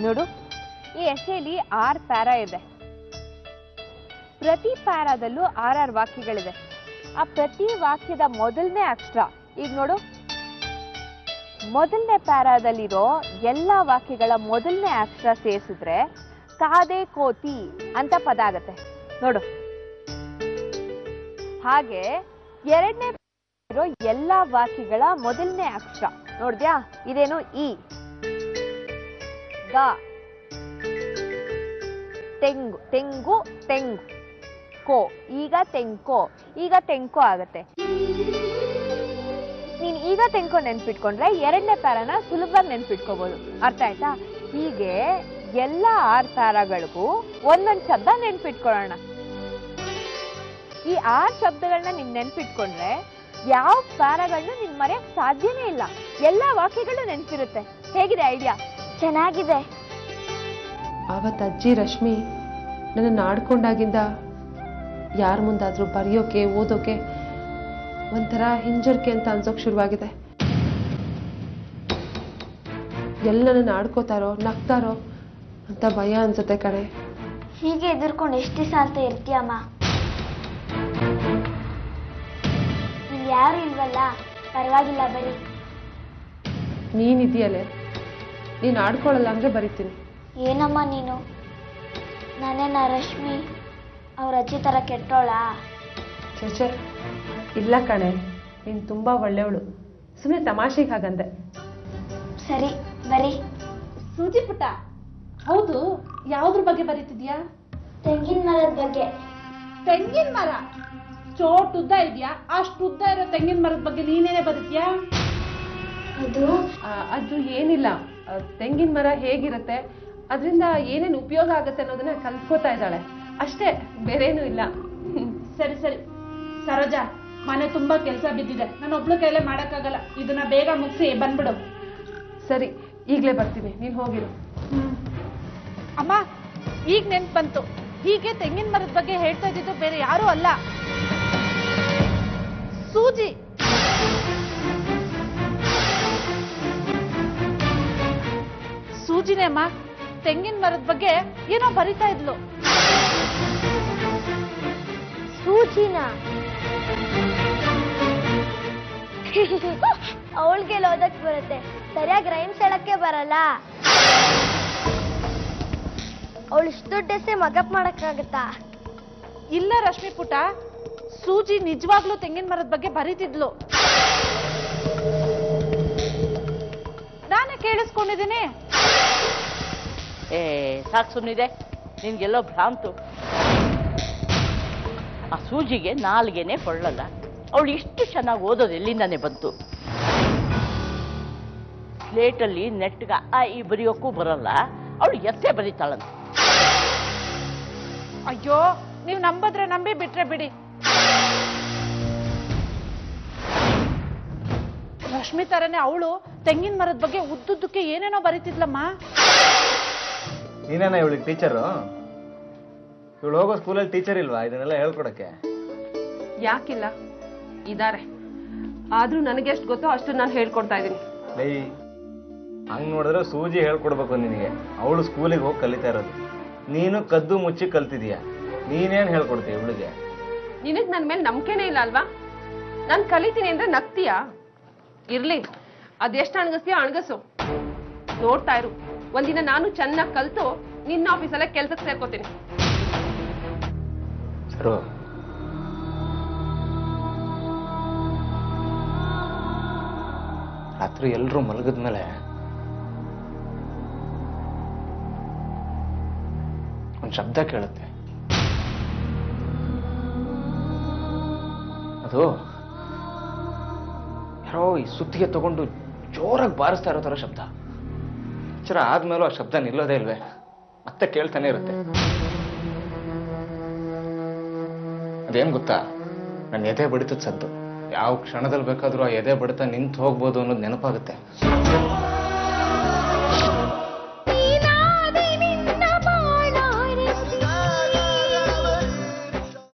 ನೋಡು ಈ ಎಸೆಯಲ್ಲಿ R para ಇದೆ ಪ್ರತಿ ಪ್ಯಾರಾದಲ್ಲೂ ಆರಾರು ವಾಕ್ಯಗಳಿದೆ ಆ ಪ್ರತಿ ವಾಕ್ಯದ ಮೊದಲನೇ ಅಕ್ಷರ ಈಗ ನೋಡು ಮೊದಲನೇ ಪ್ಯಾರಾದಲ್ಲಿರೋ ಎಲ್ಲ ವಾಕ್ಯಗಳ ಮೊದಲನೇ ಅಕ್ಷರ ಸೇರಿಸಿದ್ರೆ ಕಾದೆ ಕೋತಿ ಅಂತ ಪದ ಆಗತ್ತೆ ನೋಡು ಹಾಗೆ ಎರಡನೇ ಇರೋ ಎಲ್ಲ ವಾಕ್ಯಗಳ ಮೊದಲನೇ ಅಕ್ಷರ ನೋಡ್ದ್ಯಾ ಇದೇನು ಇ ಗ ತೆಂಗು ತೆಂಗು ತೆಂಗು ಕೋ ಈಗ ತೆಂಕೋ ಈಗ ತೆಂಕೋ ಆಗತ್ತೆ ನೀನ್ ಈಗ ತೆಂಕೋ ನೆನ್ಪಿಟ್ಕೊಂಡ್ರೆ ಎರಡನೇ ಪ್ಯಾರಾನ ಸುಲಭವಾಗಿ ನೆನ್ಪಿಟ್ಕೋಬಹುದು ಅರ್ಥ ಆಯ್ತಾ ಹೀಗೆ ಎಲ್ಲ ಆರ್ ಪ್ಯಾರಾಗಳಿಗೂ ಒಂದೊಂದ್ ಶಬ್ದ ನೆನ್ಪಿಟ್ಕೊಳ್ಳೋಣ ಈ ಆರ್ ಶಬ್ದಗಳನ್ನ ನೀನ್ ನೆನ್ಪಿಟ್ಕೊಂಡ್ರೆ ಯಾವ ಪ್ಯಾರಾಗಳನ್ನ ನಿನ್ ಮರೆಯಕ್ ಸಾಧ್ಯನೇ ಇಲ್ಲ ಎಲ್ಲಾ ವಾಕ್ಯಗಳು ನೆನ್ಪಿರುತ್ತೆ ಹೇಗಿದೆ ಐಡಿಯಾ ಚೆನ್ನಾಗಿದೆ ಆವತ್ತು ಅಜ್ಜಿ ರಶ್ಮಿ ನನ್ನ ಆಡ್ಕೊಂಡಾಗಿಂದ ಯಾರ ಮುಂದಾದ್ರೂ ಬರೆಯೋಕೆ ಓದೋಕೆ ಒಂಥರ ಹಿಂಜರಿಕೆ ಅಂತ ಅನ್ಸೋಕ್ ಶುರುವಾಗಿದೆ ಎಲ್ಲ ನನ್ನ ಆಡ್ಕೋತಾರೋ ನಗ್ತಾರೋ ಅಂತ ಭಯ ಅನ್ಸುತ್ತೆ ಕಣೆ ಹೀಗೆ ಎದುರ್ಕೊಂಡು ಎಷ್ಟು ದಿವಸ ಅಂತ ಇರ್ತೀಯಮ್ಮ ಇಲ್ಲಿ ಯಾರು ಇಲ್ವಲ್ಲ ಪರವಾಗಿಲ್ಲ ಬರೀ ನೀನಿದೆಯಲ್ಲೇ ನೀನು ಆಡ್ಕೊಳ್ಳಲ್ಲ ಅಂದ್ರೆ ಬರಿತೀನಿ ಏನಮ್ಮ ನೀನು ನಾನೇನ ರಶ್ಮಿ ಅವ್ರ ಅಜ್ಜಿ ಥರ ಕೆಟ್ಟೋಳಾ ಚೇಚೆ ಇಲ್ಲ ಕಣೆ ನೀನು ತುಂಬಾ ಒಳ್ಳೆಯವಳು ಸುಮ್ಮನೆ ತಮಾಷೆಗೆ ಹಾಗಂದೆ ಸರಿ ಬರೀ ಸೂಜಿ ಪುಟ್ಟ ಹೌದು ಯಾವ್ದ್ರ ಬಗ್ಗೆ ಬರೀತಿದ್ಯಾ ತೆಂಗಿನ ಮರದ ಬಗ್ಗೆ ತೆಂಗಿನ ಮರ ಚೋಟ್ ಉದ್ದ ಇದೆಯಾ ಅಷ್ಟು ಉದ್ದ ಇರೋ ತೆಂಗಿನ ಮರದ ಬಗ್ಗೆ ನೀನೇನೆ ಬರೀತ್ಯಾ ಅದು ಆ, ಅದು ಏನಿಲ್ಲ ಆ, ತೆಂಗಿನ ಮರ ಹೇಗಿರುತ್ತೆ ಅದರಿಂದ ಏನೇನು ಉಪಯೋಗ ಆಗುತ್ತೆ ಅನ್ನೋದನ್ನ ಕಲ್ತ್ಕೋತಾ ಇದ್ದಾಳೆ ಅಷ್ಟೇ ಬೇರೇನೂ ಇಲ್ಲ ಸರಿ ಸರಿ ಸರೋಜಾ ಮನೆ ತುಂಬಾ ಕೆಲಸ ಬಿದ್ದಿದೆ ನಾನು ಒಬ್ಳು ಕೈಲೇ ಮಾಡಕ್ಕಾಗಲ್ಲ ಇದನ್ನ ಬೇಗ ಮುಗಿಸಿ ಬಂದ್ಬಿಡು ಸರಿ ಈಗಲೇ ಬರ್ತೀನಿ ನೀನು ಹೋಗಿರು ಅಮ್ಮ ಈಗ ನೆನ್ಪು ಬಂತು ಹೀಗೆ ತೆಂಗಿನ ಮರದ ಬಗ್ಗೆ ಹೇಳ್ತಾ ಇದ್ದಿದ್ದು ಬೇರೆ ಯಾರೂ ಅಲ್ಲ ಸೂಜಿ ಸೂಜಿನೇ ಅಮ್ಮ ತೆಂಗಿನ ಮರದ ಬಗ್ಗೆ ಏನೋ ಬರಿತಾ ಇದ್ಲು ಸೂಚಿನ ಅವಳಿಗೆ ಓದಕ್ ಬರುತ್ತೆ ಸರಿಯಾಗಿ ರೈಮ್ಸ್ ಹೇಳಕ್ಕೆ ಬರಲ್ಲ ಅವಳು ಇಷ್ಟು ದುಡ್ಡೆಸೆ ಮಗಪ್ ಮಾಡಕ್ಕಾಗತ್ತಾ ಇಲ್ಲ ರಶ್ಮಿ ಪುಟ ಸೂಜಿ ನಿಜವಾಗ್ಲೂ ತೆಂಗಿನ ಮರದ ಬಗ್ಗೆ ಬರೀತಿದ್ಲು ನಾನೇ ಕೇಳಿಸ್ಕೊಂಡಿದ್ದೀನಿ ಏ ಸಾಕು ಸುಮ್ಮನಿದೆ ನಿನ್ಗೆಲ್ಲೋ ಭ್ರಾಂತು ಆ ಸೂಜಿಗೆ ನಾಲ್ಗೆನೆ ಕೊಳ್ಳಲ್ಲ ಅವಳು ಇಷ್ಟು ಚೆನ್ನಾಗಿ ಓದೋದು ಎಲ್ಲಿಂದಾನೆ ಬಂತು ಸ್ಲೇಟಲ್ಲಿ ನೆಟ್ಗ ಆ ಈ ಬರೆಯೋಕ್ಕೂ ಬರಲ್ಲ ಅವಳು ಎತ್ತೆ ಬರೀತಾಳಂತೆ ಅಯ್ಯೋ ನೀವು ನಂಬದ್ರೆ ನಂಬಿ ಬಿಟ್ರೆ ಬಿಡಿ ರಶ್ಮಿ ತರನೇ ಅವಳು ತೆಂಗಿನ ಮರದ ಬಗ್ಗೆ ಉದ್ದುದ್ದಕ್ಕೆ ಏನೇನೋ ಬರೀತಿದ್ಲಮ್ಮ ನೀನೇನ ಇವಳಿಗೆ ಟೀಚರು ಇವಳು ಹೋಗೋ ಸ್ಕೂಲಲ್ಲಿ ಟೀಚರ್ ಇಲ್ವಾ ಇದನ್ನೆಲ್ಲ ಹೇಳ್ಕೊಡಕ್ಕೆ ಯಾಕಿಲ್ಲ ಇದಾರೆ ಆದ್ರೂ ನನಗೆ ಎಷ್ಟು ಗೊತ್ತೋ ಅಷ್ಟು ನಾನು ಹೇಳ್ಕೊಡ್ತಾ ಇದ್ದೀನಿ ಲೈ ಹಂಗ್ ನೋಡಿದ್ರೆ ಸೂಜಿ ಹೇಳ್ಕೊಡ್ಬೇಕು ನಿನಗೆ ಅವಳು ಸ್ಕೂಲಿಗೆ ಹೋಗಿ ಕಲಿತಾ ಇರೋದು ನೀನು ಕದ್ದು ಮುಚ್ಚಿ ಕಲ್ತಿದೀಯ ನೀನೇನ್ ಹೇಳ್ಕೊಡ್ತೀಯ ಇವಳಿಗೆ ನಿನಗ್ ನನ್ನ ಮೇಲೆ ನಂಬಿಕೆನೇ ಇಲ್ಲ ಅಲ್ವಾ ನಾನು ಕಲಿತೀನಿ ಅಂದ್ರೆ ನಗ್ತೀಯಾ ಇರ್ಲಿ ಅದೆಷ್ಟು ಅಣಗಿಸ್ತೀಯೋ ಅಣಗಸು ನೋಡ್ತಾ ಇರು ಒಂದಿನ ನಾನು ಚೆನ್ನಾಗಿ ಕಲ್ತು ನಿನ್ನ ಆಫೀಸಲ್ಲೇ ಕೆಲ್ಸಕ್ಕೆ ಸೇರ್ಕೋತೀನಿ ಸರು ರಾತ್ರಿ ಎಲ್ರೂ ಮಲಗಿದ್ಮೇಲೆ ಒಂದು ಶಬ್ದ ಕೇಳುತ್ತೆ ಅದು ಯಾರೋ ಈ ಸುತ್ತಿಗೆ ತಗೊಂಡು ಜೋರಾಗಿ ಬಾರಿಸ್ತಾ ಇರೋ ಥರ ಶಬ್ದ ಎಚ್ಚರ ಆದ್ಮೇಲೂ ಆ ಶಬ್ದ ನಿಲ್ಲೋದೇ ಇಲ್ವೇ ಮತ್ತೆ ಕೇಳ್ತಾನೆ ಇರುತ್ತೆ ಅದೇನ್ ಗೊತ್ತಾ ನನ್ನ ಎದೆ ಬಡಿತದ ಸದ್ದು ಯಾವ ಕ್ಷಣದಲ್ಲಿ ಬೇಕಾದ್ರೂ ಆ ಎದೆ ಬಡಿತ ನಿಂತು ಹೋಗ್ಬೋದು ಅನ್ನೋದು ನೆನಪಾಗುತ್ತೆ